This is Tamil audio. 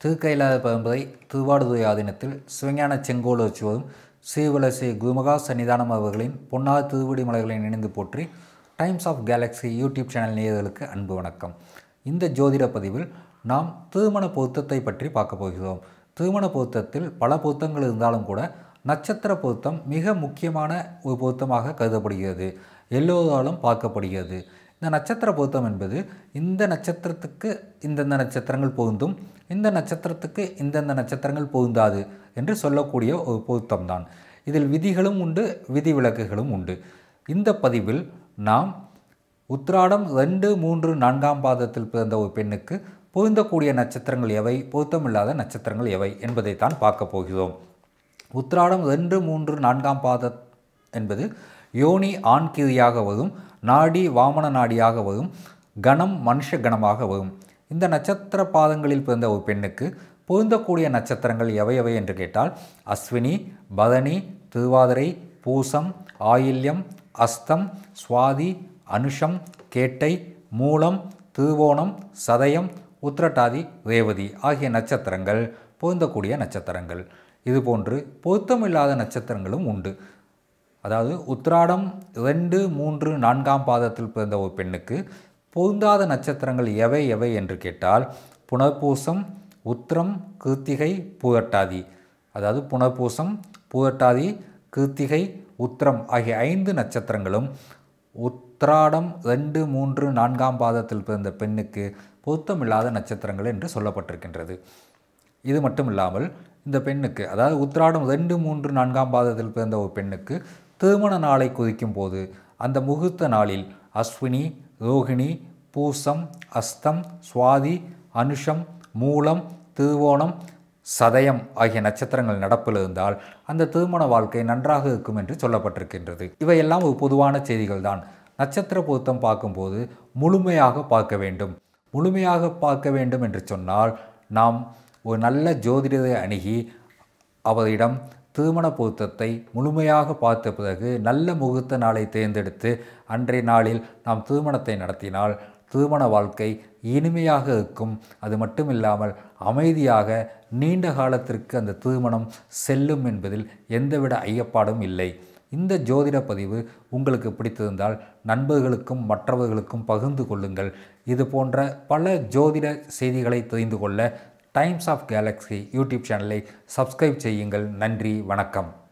திருக்கைலாத பரம்பரை திருவாடுதுறை ஆதீனத்தில் சிவஞான செங்கோல் வச்சுவதும் ஸ்ரீவல ஸ்ரீ குருமகா சன்னிதானம் அவர்களின் பொன்னார் திருவடி மலைகளின் இணைந்து போற்றி Times of Galaxy YouTube channel நேயர்களுக்கு அன்பு வணக்கம் இந்த ஜோதிட பதிவில் நாம் திருமண பொருத்தத்தை பற்றி பார்க்க போகிறோம் திருமண பொருத்தத்தில் பல பொருத்தங்கள் இருந்தாலும் கூட நட்சத்திர பொருத்தம் மிக முக்கியமான ஒரு பொருத்தமாக கருதப்படுகிறது எல்லோராலும் பார்க்கப்படுகிறது இந்த நட்சத்திர பொருத்தம் என்பது இந்த நட்சத்திரத்துக்கு இந்தந்த நட்சத்திரங்கள் பொருந்தும் இந்த நட்சத்திரத்துக்கு இந்தந்த நட்சத்திரங்கள் பொருந்தாது என்று சொல்லக்கூடிய ஒரு பொருத்தம் தான் இதில் விதிகளும் உண்டு விதிவிலக்குகளும் உண்டு இந்த பதிவில் நாம் உத்ராடம் ரெண்டு மூன்று நான்காம் பாதத்தில் பிறந்த ஒரு பெண்ணுக்கு பொருந்தக்கூடிய நட்சத்திரங்கள் எவை பொருத்தமில்லாத நட்சத்திரங்கள் எவை என்பதைத்தான் பார்க்க போகிறோம் உத்ராடம் ரெண்டு மூன்று நான்காம் பாதம் என்பது யோனி ஆண்கிரியாக வரும் நாடி வாமன நாடியாக வரும் கணம் மனுஷ கணமாக வரும் இந்த நட்சத்திர பாதங்களில் பிறந்த ஒரு பெண்ணுக்கு பொருந்தக்கூடிய நட்சத்திரங்கள் எவை எவை என்று கேட்டால் அஸ்வினி பதனி திருவாதிரை பூசம் ஆயில்யம் அஸ்தம் சுவாதி அனுஷம் கேட்டை மூலம் திருவோணம் சதயம் உத்திரட்டாதி ரேவதி ஆகிய நட்சத்திரங்கள் பொருந்தக்கூடிய நட்சத்திரங்கள் இதுபோன்று பொருத்தமில்லாத நட்சத்திரங்களும் உண்டு அதாவது உத்திராடம் ரெண்டு மூன்று நான்காம் பாதத்தில் பிறந்த ஒரு பெண்ணுக்கு பொருந்தாத நட்சத்திரங்கள் எவை எவை என்று கேட்டால் புனர்பூசம் உத்திரம் கிருத்திகை பூரட்டாதி அதாவது புனர்பூசம் பூரட்டாதி கிருத்திகை உத்திரம் ஆகிய ஐந்து நட்சத்திரங்களும் உத்திராடம் ரெண்டு மூன்று நான்காம் பாதத்தில் பிறந்த பெண்ணுக்கு பொருத்தமில்லாத நட்சத்திரங்கள் என்று சொல்லப்பட்டிருக்கின்றது இது மட்டும் இல்லாமல் இந்த பெண்ணுக்கு அதாவது உத்திராடம் ரெண்டு மூன்று நான்காம் பாதத்தில் பிறந்த ஒரு பெண்ணுக்கு திருமண நாளை குறிக்கும் போது அந்த முகூர்த்த நாளில் அஸ்வினி ரோகிணி பூசம் அஸ்தம் சுவாதி அனுஷம் மூலம் திருவோணம் சதயம் ஆகிய நட்சத்திரங்கள் நடப்பில் இருந்தால் அந்த திருமண வாழ்க்கை நன்றாக இருக்கும் என்று சொல்லப்பட்டிருக்கின்றது இவையெல்லாம் ஒரு பொதுவான செய்திகள் தான் நட்சத்திர பொருத்தம் பார்க்கும்போது முழுமையாக பார்க்க வேண்டும் முழுமையாக பார்க்க வேண்டும் என்று சொன்னால் நாம் ஒரு நல்ல ஜோதிடரை அணுகி அவரிடம் திருமண பொருத்தத்தை முழுமையாக பார்த்த பிறகு நல்ல முகூர்த்த நாளை தேர்ந்தெடுத்து அன்றைய நாளில் நாம் திருமணத்தை நடத்தினால் திருமண வாழ்க்கை இனிமையாக இருக்கும் அது மட்டும் இல்லாமல் அமைதியாக நீண்ட காலத்திற்கு அந்த திருமணம் செல்லும் என்பதில் எந்தவித ஐயப்பாடும் இல்லை இந்த ஜோதிட பதிவு உங்களுக்கு பிடித்திருந்தால் நண்பர்களுக்கும் மற்றவர்களுக்கும் பகிர்ந்து கொள்ளுங்கள் இது போன்ற பல ஜோதிட செய்திகளை தெரிந்து கொள்ள டைம்ஸ் ஆஃப் கேலக்ஸி யூடியூப் சேனலை சப்ஸ்கிரைப் செய்யுங்கள் நன்றி வணக்கம்